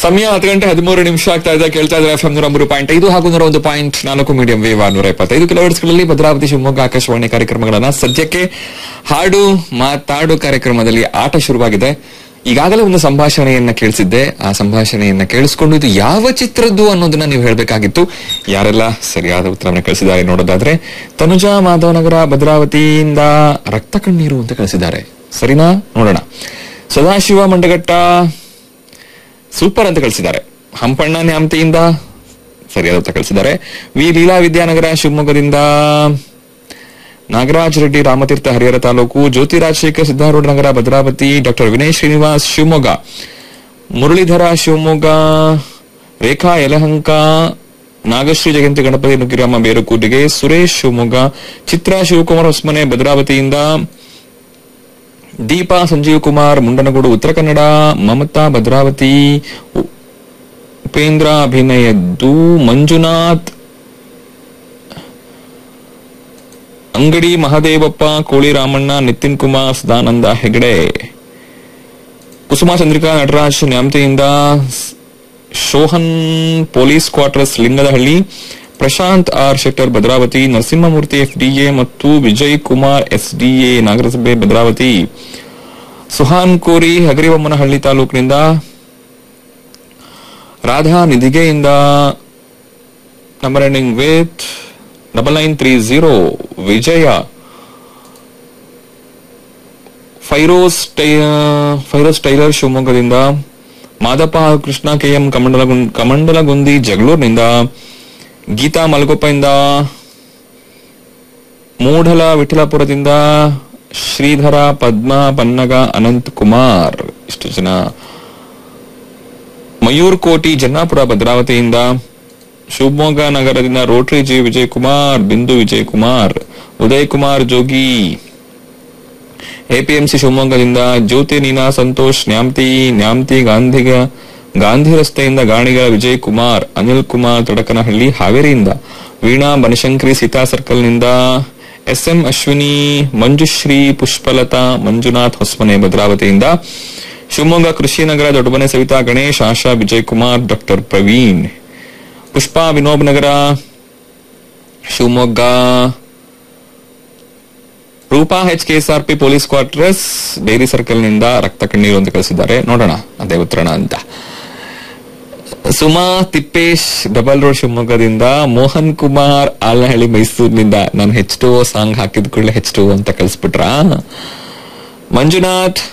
ಸಮಯ ಹತ್ತು ಗಂಟೆ ಹದಿಮೂರು ನಿಮಿಷ ಆಗ್ತಾ ಇದೆ ಕೇಳ್ತಾ ಇದ್ರೆ ಎಫ್ ನೂರ ಮೂರು ಪಾಯಿಂಟ್ ಐದು ಹಾಗೂ ನೂರ ಒಂದು ಪಾಯಿಂಟ್ ನಾಲ್ಕು ಮೀಡಿಯಂ ವೇವ್ ನೂರ ಎಪ್ಪತ್ತೈದು ಕಿಲೋಮೀಟರ್ಗಳಲ್ಲಿ ಭದ್ರಾವತಿ ಶಿವಮೊಗ್ಗ ಆಕಾಶವಾಣಿ ಕಾರ್ಯಕ್ರಮಗಳನ್ನ ಸದ್ಯಕ್ಕೆ ಹಾಡು ಮಾತಾಡು ಕಾರ್ಯಕ್ರಮದಲ್ಲಿ ಆಟ ಶುರುವಾಗಿದೆ ಈಗಾಗಲೇ ಒಂದು ಸಂಭಾಷಣೆಯನ್ನ ಕೇಳಿಸಿದ್ದೆ ಆ ಸಂಭಾಷಣೆಯನ್ನ ಕೇಳಿಸ್ಕೊಂಡು ಇದು ಯಾವ ಚಿತ್ರದ್ದು ಅನ್ನೋದನ್ನ ನೀವು ಹೇಳಬೇಕಾಗಿತ್ತು ಯಾರೆಲ್ಲ ಸರಿಯಾದ ಉತ್ತರವನ್ನು ಕಳಿಸಿದ್ದಾರೆ ನೋಡೋದಾದ್ರೆ ತನುಜಾ ಮಾಧವನಗರ ಭದ್ರಾವತಿಯಿಂದ ರಕ್ತ ಕಣ್ಣೀರು ಅಂತ ಕಳಿಸಿದ್ದಾರೆ ಸರಿನಾ ನೋಡೋಣ ಸದಾಶಿವ ಮಂಡಗಟ್ಟ ಸೂಪರ್ ಅಂತ ಕಳಿಸಿದ್ದಾರೆ ಹಂಪಣ್ಣ ನ್ಯಾಮತಿಯಿಂದ ಸರಿಯಾದ ಉತ್ತರ ಕಳಿಸಿದ್ದಾರೆ ವಿ ಲೀಲಾ ವಿದ್ಯಾನಗರ ಶಿವಮೊಗ್ಗದಿಂದ ನಾಗರಾಜ್ ರೆಡ್ಡಿ ರಾಮತೀರ್ಥ ಹರಿಹರ ತಾಲೂಕು ಜ್ಯೋತಿ ರಾಜಶೇಖರ್ ಸಿದ್ದಾರೂಢ ನಗರ ಭದ್ರಾವತಿ ಡಾಕ್ಟರ್ ವಿನಯ್ ಶ್ರೀನಿವಾಸ್ ಶಿವಮೊಗ್ಗ ಮುರಳೀಧರ ಶಿವಮೊಗ್ಗ ರೇಖಾ ಯಲಹಂಕ ನಾಗಶ್ರೀ ಜಯಂತಿ ಗಣಪತಿ ನುಗ್ಗಿರಾಮ ಬೇರುಕೂಟಿಗೆ ಸುರೇಶ್ ಶಿವಮೊಗ್ಗ ಚಿತ್ರಾ ಶಿವಕುಮಾರ್ ಹೊಸ್ಮನೆ ಭದ್ರಾವತಿಯಿಂದ ದೀಪಾ ಸಂಜೀವ್ ಕುಮಾರ್ ಮುಂಡನಗೂಡು ಉತ್ತರ ಕನ್ನಡ ಮಮತಾ ಭದ್ರಾವತಿ ಉ- ಉಪೇಂದ್ರ ಅಭಿನಯದ್ದು ಮಂಜುನಾಥ್ ಅಂಗಡಿ ಮಹದೇವಪ್ಪ ಕೋಳಿ ರಾಮಣ್ಣ ನಿತಿನ್ ಕುಮಾರ್ ಸದಾನಂದ ಹೆಗಡೆ ಕುಸುಮಾ ಚಂದ್ರಿಕಾ ನಟರಾಜ್ ನ್ಯಾಮತಿಯಿಂದ ಸ್- Shohan police quarters Lingadahalli Prashanth R Shettar Bhadravati Narasimhamurthy FDA ಮತ್ತು ವಿಜಯ್ ಕುಮಾರ್ ಎಸ್ಡಿಎ ನಗರಸಭೆ ಭದ್ರಾವತಿ ಸುಹಾನ್ ಕೋರಿ ಹಗರಿಬೊಮ್ಮನಹಳ್ಳಿ ತಾಲೂಕಿನಿಂದ ರಾಧಾ ನಿಧಿಗೆಯಿಂದ number ending with double nine three zero Vijaya Firoz ಟೈ ಫೈರೋಸ್ ಟೈಲರ್ ಶಿವಮೊಗ್ಗದಿಂದ ಮಾದಪ್ಪ ಹಾಗೂ ಕೃಷ್ಣ ಕೆಎಂ ಕಮಂಡಲಗುಂ- ಕಮಂಡಲಗುಂದಿ ಜಗಳೂರಿನಿಂದ ಗೀತಾ ಮಲಗೊಪ್ಪಯಿಂದ ಮೂಢಲ ವಿಠಲಪುರದಿಂದ ಶ್ರೀಧರ ಪದ್ಮ ಪನ್ನಗ ಅನಂತ್ ಕುಮಾರ್ ಇಷ್ಟು ಜನ ಮಯೂರ್ ಕೋಟಿ ಜನ್ನಾಪುರ ಭದ್ರಾವತಿಯಿಂದ ಶಿವಮೊಗ್ಗ ನಗರದಿಂದ Rotary G Vijay Kumar Bindu Vijay Kumar Uday Kumar Jogi APMC ಶಿವಮೊಗ್ಗದಿಂದ ಜ್ಯೋತಿ ನೀನಾ ಸಂತೋಷ್ ನ್ಯಾಮ್ತಿ ನ್ಯಾಮ್ತಿ ಗಾಂಧಿಗ ಗಾಂಧಿ ರಸ್ತೆಯಿಂದ ಗಾಣಿಗ ವಿಜಯ್ ಕುಮಾರ್ ಅನಿಲ್ ಕುಮಾರ್ ತಡಕನಹಳ್ಳಿ ಹಾವೇರಿಯಿಂದ ವೀಣಾ ಬನಶಂಕರಿ ಸೀತಾ ಸರ್ಕಲ್ನಿಂದ ಎಸ್ಎಂ ಅಶ್ವಿನಿ ಮಂಜುಶ್ರೀ ಪುಷ್ಪಲತಾ ಮಂಜುನಾಥ್ ಹೊಸ್ಮನೆ ಭದ್ರಾವತಿಯಿಂದ Shivamogga Krishinagar Doddamane Savitha Ganesh Asha Vijay Kumar doctor Praveen Pushpa Vinob Nagar Shivamogga Rupa H KSRP police quarters dairy circle ನಿಂದ ರಕ್ತ ಕಣ್ಣೀರು ಅಂತ ಕಳಿಸಿದ್ದಾರೆ ನೋಡೋಣ ಅದೇ ಉತ್ತರಣ ಅಂತ ಸುಮಾ ತಿಪ್ಪೇಶ್ ಡಬಲ್ ರೋಡ್ ಶಿವಮೊಗ್ಗದಿಂದ ಮೋಹನ್ ಕುಮಾರ್ ಆಲಹಳ್ಳಿ ಮೈಸೂರಿನಿಂದ ನಾನು ಹೆಚ್ ಟು ಸಾಂಗ್ ಹಾಕಿದ ಕೂಡಲೇ ಹೆಚ್ ಟು ಅಂತ ಕಳಿಸ್ಬಿಟ್ರಾ ಮಂಜುನಾಥ್